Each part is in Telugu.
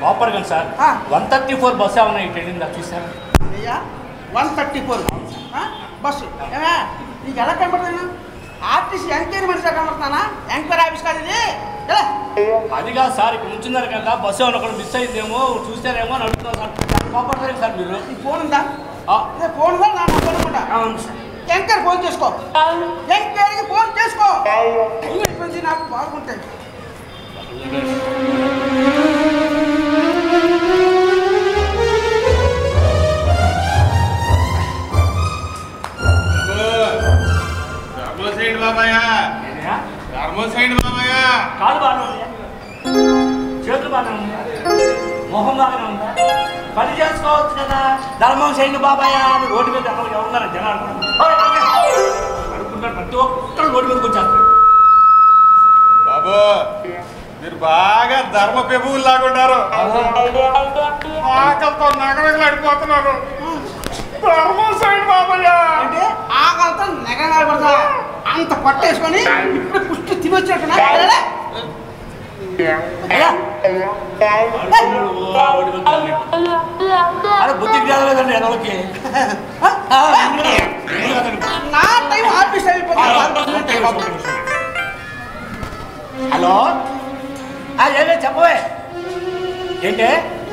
కోపర్గన్ సార్ ఆ. వన్ థర్టీ ఫోర్ బస్ ఏమన్నా ఇటు వెళ్ళిందా చూసారా అయ్యా వన్ థర్టీ ఫోర్ బస్సు ఏమే నీకు ఎలా కనపడుతున్నా ఆర్టీసీ ఎంక్వైరీ మనిషిగా కనపడుతున్నానా ఎంక్వైరీ ఆఫీస్ కాదు ఇది ఎలా అది కాదు సార్ ఇక్కడ ఉంచున్నారు కదా బస్సు ఏమన్నా కూడా మిస్ అయిందేమో చూసారేమో అని అడుగుతున్నారు సార్ కోపడతారు సార్ మీరు నీ ఫోన్ ఉందా ఆ, అదే ఫోన్ ఉందా నా ఫోన్ ఉందా అవును సార్ ఎంక్వైరీ ఫోన్ చేసుకో ఎంక్వైరీకి ఫోన్ చేసుకో ఇటువంటి నాకు బాగుంటాయి ధర్మసేండి బాబాయ్ ఏమయ్యా? ధర్మసేండి బాబాయ్ కాలు బాగానే ఉంది చేతులు బాగానే ఉందా మొహం బాగానే ఉందా పని చేసుకోవచ్చు కదా ధర్మం చేయండి బాబాయ్ అని రోడ్డు మీద ఎవరు ఎవరున్నారు జనాలు అనుకుంటారు ప్రతి ఒక్కరు రోడ్డు మీదకి వచ్చేస్తారు బాబు మీరు బాగా ధర్మ పెబువులు లాగుంటారు ఆకలితో నగరగలాడిపోతున్నారు ధర్మసేండి బాబాయ్ అంటే ఆకలితో నెగ పడతా అంత పట్టేసుకొని ఇప్పుడు పుష్టి తిని వచ్చినట్టున్నా ఎలా? ఎలా? అరే బుద్ధి జ్ఞానం లేదండి ఎదవకి నా టైం ఆఫీస్ అయిపోయింది హలో ఆ, ఏమే చెప్పవే ఏంటే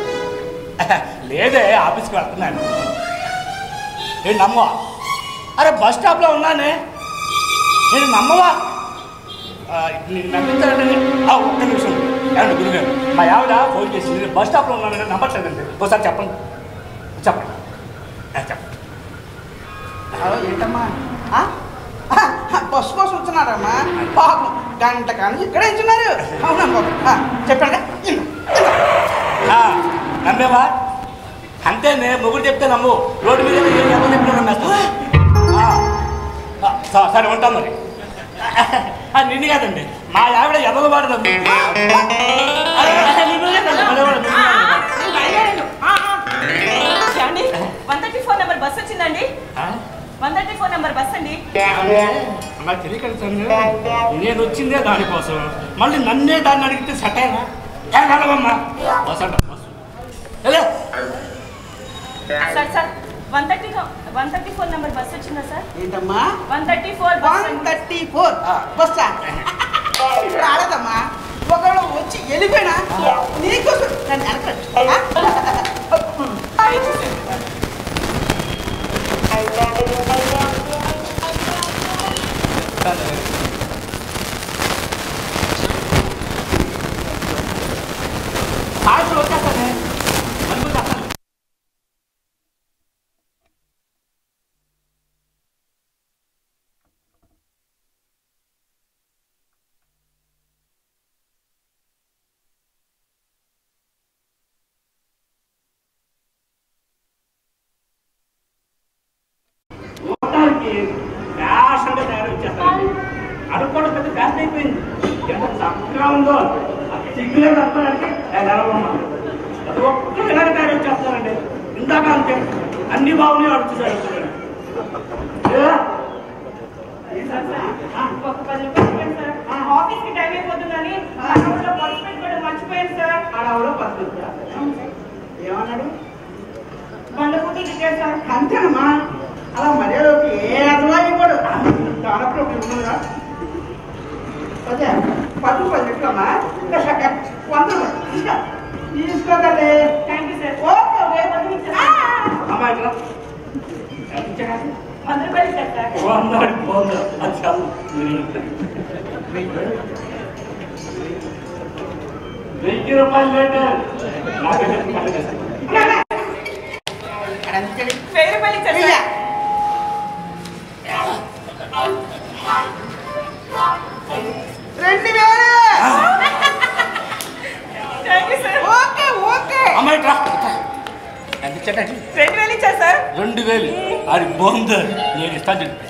లేదే ఆఫీస్కి వెళ్తున్నాను ఏంటి నమ్మవా అరే బస్ స్టాప్లో ఉన్నానే నేను నమ్మవా ఆ, నేను నమ్మించాలంటే ఆ, ఒక్క నిమిషం ఏమండి గురుగారు మా ఆవిడ ఫోన్ చేసి నేను బస్ స్టాప్లో ఉన్నానని నమ్మట్లేదండి ఒకసారి చెప్పండి చెప్పండి ఆ, చెప్పండి హలో ఏంటమ్మా ఆ? ఆ, బస్సు కోసం వచ్చినారమ్మా పాపం గంట కానీ ఇక్కడే ఇచ్చున్నారు అవునమ్మా ఆ, చెప్పండి ఇన్ను, ఇన్ను. ఆ, నమ్మేవా అంతేనే మొగుడు చెప్తే నమ్ము రోడ్డు మీద ఏ ఎవరు చెప్పినా నమ్మేస్తా ఆ, ఆ, స- సరే ఉంటాం మరి ఆ, నిన్ను కాదండి మా ఆవిడ ఎవరు వాడు నమ్మి ఏమండి one thirty four number bus వచ్చిందండి one thirty four number bus అండి నాకు తెలియక నేను వచ్చిందే దానికోసం మళ్ళీ నన్నే దాన్ని అడిగితే సెట్ అయినా ఏ నడవమ్మా బస్ అంట బస్సు వెళ్ళే. Sir sir one thirty one thirty four number bus వచ్చిందా సార్ ఏంటమ్మా one thirty four bus one thirty four బస్సా ఇప్పుడు ఆడదమ్మా ఒకవేళ వచ్చి వెళ్ళిపోయినా నీకోసం నన్ను వెనకట్టు సాయంత్రం వచ్చేస్తానే అనుకుంటే అసలు చూడటానికి ఫ్యాషన్గా తయారు చేస్తారు అనుకోవడం పెద్ద ఫ్యాషన్ అయిపోయింది ఎంత చక్కగా ఉందో ఆ సిగ్గులేదు అనుకోవడానికి నిలవమ్మ అది ఒక్కరు ఇలాగ తయారు చేస్తారండి ఇందాక అంతే అన్ని బాగున్నాయి అడుగుతారు ఒక పది రూపాయలు ఇవ్వండి సార్ ఆఫీస్కి టైం అయిపోతుందని అకౌంట్లో పర్స్ పెట్టుకోవడం మర్చిపోయాను సార్ ఆడవలో పద్ధతి ఏమన్నాడు బండ కుట్టి టికెట్ సార్ అంతేనమ్మా అలా మర్యాదకి ఏ అదవా ఇవ్వడు దానప్పుడు ఉన్నదా అదే పది పది ఎట్లమ్మా వంద రూపాయలు. తీసుకో తీసుకోగలే thank you sir okay okay వంద ఇచ్చేస్తాను. అమ్మాయి ఇక్కడ వంద రూపాయలు ఇచ్చారు సార్ బాగున్నాడు బాగుంది అది చాలు వెయ్యి రూపాయలు లేట్ నాకైతే పండుగ అంతే వెయ్యి రూపాయలు ఇచ్చారు వెయ్య. సార్ రెండు వేలు thank you sir okay okay అమ్మాయి ఇట్రా ఎంత ఇచ్చాడండి రెండు వేలు ఇచ్చారు సార్ రెండు వేలు అది బాగుంది నేను ఇస్తాను చెప్పి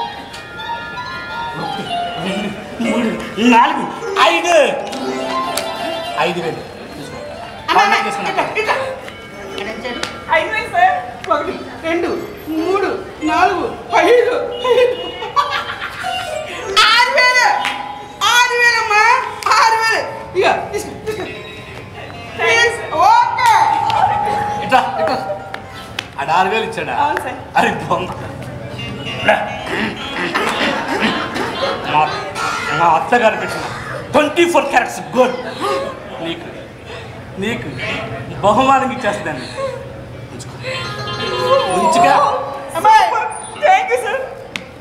మూడు నాలుగు ఐదు ఐదు వేలు తీసుకో. అన్న, అన్న, తీసుకున్నా. ఇట్లా, ఇట్లా. ఇక్కడ ఏం చేయాలి? ఐదు వేలు సార్ ఒకటి రెండు మూడు నాలుగు ఐదు ఆరు వేలు ఆరు వేలమ్మా ఆరు వేలు ఇక తీసుకో తీసుకో Thanks. ఓ ఆడ ఆరు వేలు ఇచ్చాడా అవును సార్ అరే బొమ్మ రా. మా మా అత్తగారు పెట్టిన ట్వంటీ ఫోర్ క్యారెట్స్ గోల్డ్ నీకు నీకు బహుమానం ఇచ్చేస్తాను ఉంచుకో. ఉంచుగా థ్యాంక్ యూ సార్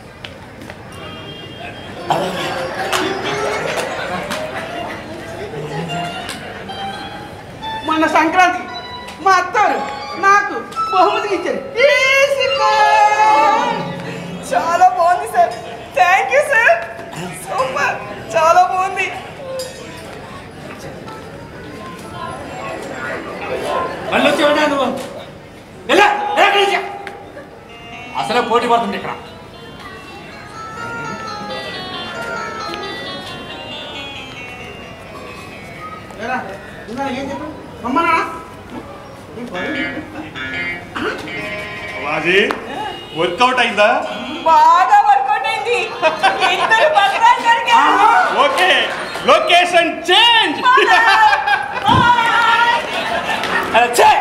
మొన్న సంక్రాంతి మా అత్తారు నాకు బహుమతి ఇచ్చారు తీసుకో. చాలా బాగుంది sir thank you sir super చాలా బాగుంది మళ్ళీ వచ్చేవాడా నువ్వు వెళ్ళా వెళ్ళా ఇక్కడి నుంచి. అసలే పోటీ పడుతుంది ఇక్కడ ఏరా, ఇంకా ఏం చెప్పు అమ్మనా బాజీ వర్కౌట్ అయిందా బాగా వర్కౌట్ అయింది ఇద్దరు పత్రాలు దొరికారు ఓకే లొకేషన్ చేంజ్ అరే, ఛే!